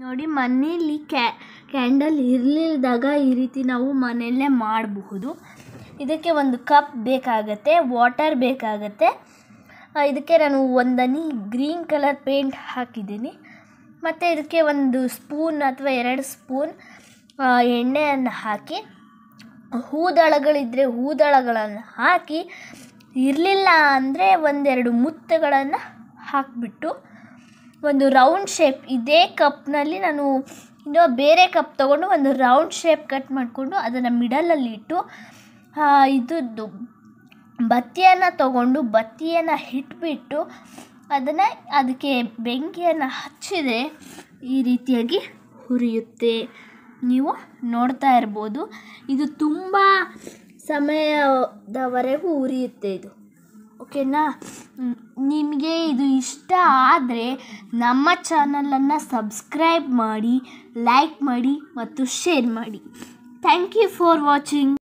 ನೋಡಿ ಮನೇಲಿ ಕ್ಯಾ ಕ್ಯಾಂಡಲ್ ಇರಲಿಲ್ದಾಗ ಈ ರೀತಿ ನಾವು ಮನೆಯಲ್ಲೇ ಮಾಡಬಹುದು ಇದಕ್ಕೆ ಒಂದು ಕಪ್ ಬೇಕಾಗತ್ತೆ ವಾಟರ್ ಬೇಕಾಗತ್ತೆ ಆ, ಇದಕ್ಕೆ ನಾನು ಒಂದನಿ ಗ್ರೀನ್ ಕಲರ್ ಪೇಂಟ್ ಹಾಕಿದ್ದೀನಿ ಮತ್ತು ಇದಕ್ಕೆ ಒಂದು ಸ್ಪೂನ್ ಅಥವಾ ಎರಡು ಸ್ಪೂನ್ ಆ, ಎಣ್ಣೆಯನ್ನು ಹಾಕಿ ಹೂದಳಗಳಿದ್ದರೆ ಹೂದಳಗಳನ್ನು ಹಾಕಿ ಇರಲಿಲ್ಲ ಅಂದರೆ ಒಂದೆರಡು ಮುತ್ತುಗಳನ್ನು ಹಾಕಿಬಿಟ್ಟು ಒಂದು ರೌಂಡ್ ಶೇಪ್ ಇದೇ ಕಪ್ನಲ್ಲಿ ನಾನು ಇನ್ನೂ ಬೇರೆ ಕಪ್ ತೊಗೊಂಡು ಒಂದು ರೌಂಡ್ ಶೇಪ್ ಕಟ್ ಮಾಡಿಕೊಂಡು ಅದನ್ನು ಮಿಡಲಲ್ಲಿ ಇಟ್ಟು ಆ, ಇದ್ರದ್ದು ಬತ್ತಿಯನ್ನು ತಗೊಂಡು ಬತ್ತಿಯನ್ನು ಇಟ್ಬಿಟ್ಟು ಅದನ್ನು ಅದಕ್ಕೆ ಬೆಂಕಿಯನ್ನು ಹಚ್ಚಿದರೆ ಈ ರೀತಿಯಾಗಿ ಹುರಿಯುತ್ತೆ ನೀವು ನೋಡ್ತಾ ಇರ್ಬೋದು ಇದು ತುಂಬ ಸಮಯದವರೆಗೂ ಉರಿಯುತ್ತೆ ಇದು ಓಕೆನಾ ಮ್, ನಿಮಗೆ ಇದು ಇಷ್ಟ ಆದರೆ ನಮ್ಮ ಚಾನಲನ್ನು ಸಬ್ಸ್ಕ್ರೈಬ್ ಮಾಡಿ ಲೈಕ್ ಮಾಡಿ ಮತ್ತು ಶೇರ್ ಮಾಡಿ ಥ್ಯಾಂಕ್ ಯು ಫಾರ್ ವಾಚಿಂಗ್